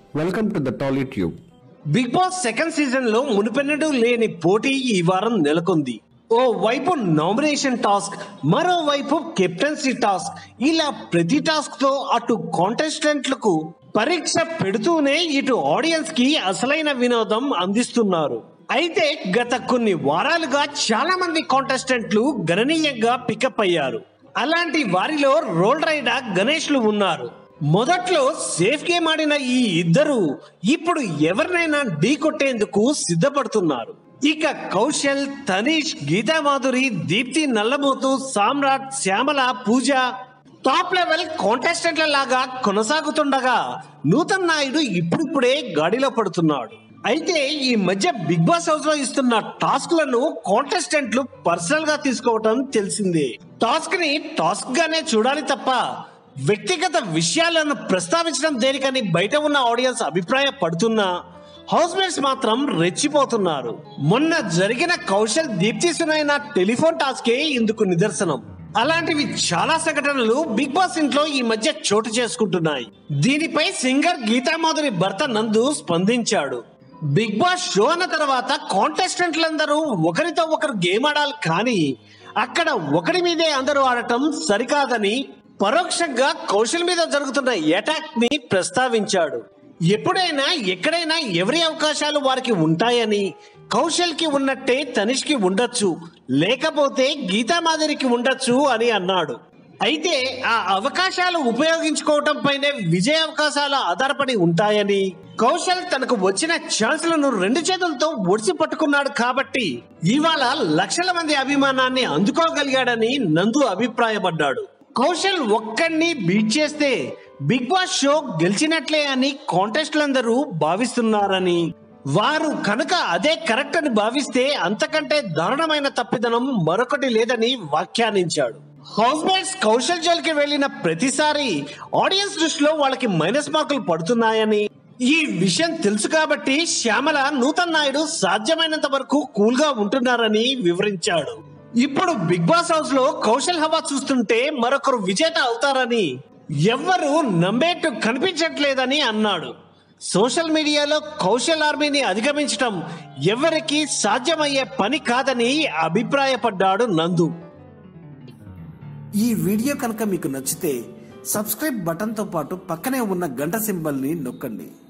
Welcome to the Tolly Tube. Bigg Boss second season లో మునిపెన్నడూ లేని పోటీ ఈ వారం నెలకొంది ఓ వైపు నామినేషన్ టాస్క్ మరోవైపు కెప్టెన్సీ టాస్క్ ఇలా ప్రతి టాస్క్ తో అటు కాంటెస్టెంట్లకు పరీక్ష పెడుతూనే ఇటు ఆడియన్స్ కి అసలైన వినోదం అందిస్తున్నారు అయితే గత కొన్ని వారాలుగా చాలా మంది కాంటెస్టెంట్లు గణనీయంగా పికప్ అయ్యారు అలాంటి వారిలో రోల్ రైడర్ గణేష్లు ఉన్నారు మొదట్లో సేఫ్ గేమ్ ఆడిన ఈ ఇద్దరు ఇప్పుడు ఎవరినైనా ఢీ కొట్టేందుకు సిద్ధపడుతున్నారు ఇక కౌశల్ తనీష్ గీతామాధురి దీప్తి నల్లమోతు సామ్రాట్ శ్యామల పూజ టాప్ లెవెల్ కాంటెస్టెంట్ల లాగా కొనసాగుతుండగా నూతన్ నాయుడు ఇప్పుడిప్పుడే గాడిలో పడుతున్నాడు అయితే ఈ మధ్య బిగ్ బాస్ హౌస్ లో ఇస్తున్న టాస్క్ లను కాంటెస్టెంట్లు పర్సనల్ గా తీసుకోవటం తెలిసిందే టాస్క్ ని టాస్క్ గానే చూడాలి తప్ప వ్యక్తిగత విషయాలను ప్రస్తావించడం దేనికని బయట ఉన్న ఆడియన్స్ అభిప్రాయపడుతున్నా హౌస్ మేట్స్ మాత్రం రెచ్చిపోతున్నారు మొన్న జరిగిన కౌశల్ దీప్తి సునైన టెలిఫోన్ టాస్కే ఇందుకు నిదర్శనం అలాంటివి చాలా సంఘటనలు బిగ్ బాస్ ఇంట్లో ఈ మధ్య చోటు చేసుకుంటున్నాయి దీనిపై సింగర్ గీతామాధురి భర్త నందు స్పందించాడు బిగ్ బాస్ షో అన్న తర్వాత కాంటెస్టెంట్లందరూ ఒకరితో ఒకరు గేమ్ ఆడాలి కానీ అక్కడ ఒకరి మీదే అందరూ ఆడటం సరికాదని పరోక్షంగా కౌశల్ మీద జరుగుతున్న అటాక్ ని ప్రస్తావించాడు ఎప్పుడైనా ఎక్కడైనా ఎవరి అవకాశాలు వారికి ఉంటాయని కౌశల్ కి ఉన్నట్టే తనిష్ కి ఉండొచ్చు లేకపోతే గీతామాధురికి ఉండొచ్చు అని అన్నాడు అయితే ఆ అవకాశాలు ఉపయోగించుకోవటం పైనే విజయ అవకాశాలు ఆధారపడి ఉంటాయని కౌశల్ తనకు వచ్చిన ఛాన్స్లను రెండు చేతులతో ఒడిసి పట్టుకున్నాడు కాబట్టి ఇవాళ లక్షల మంది అభిమానాన్ని అందుకోగలిగాడని నందు అభిప్రాయపడ్డాడు కౌశల్ ఒక్కడిని బీట్ చేస్తే బిగ్ బాస్ షో గెలిచినట్లే అని కాంటెస్ట్లందరూ భావిస్తున్నారని వారు కనుక అదే కరెక్ట్ అని భావిస్తే అంతకంటే దారుణమైన తప్పిదనం మరొకటి లేదని వ్యాఖ్యానించాడు హౌస్ మేట్స్ కౌశల్ జోలికి వెళ్లిన ప్రతిసారి ఆడియన్స్ దృష్టిలో వాళ్ళకి మైనస్ మార్కులు పడుతున్నాయని ఈ విషయం తెలుసు కాబట్టి శ్యామల నూతన్ నాయుడు సాధ్యమైనంత వరకు కూల్ గా ఉంటున్నారని వివరించాడు ఇప్పుడు బిగ్ బాస్ హౌస్ లో కౌశల్ హవా చూస్తుంటే మరొకరు విజేత అవుతారని ఎవ్వరూ నమ్మేట్టు కనిపించట్లేదని అన్నాడు సోషల్ మీడియాలో కౌశల్ ఆర్మీని అధిగమించటం ఎవరికి సాధ్యమయ్యే పని కాదని అభిప్రాయపడ్డాడు నందు ఈ వీడియో కనుక మీకు నచ్చితే సబ్స్క్రైబ్ బటన్తో పాటు పక్కనే ఉన్న గంట సింబల్ని నొక్కండి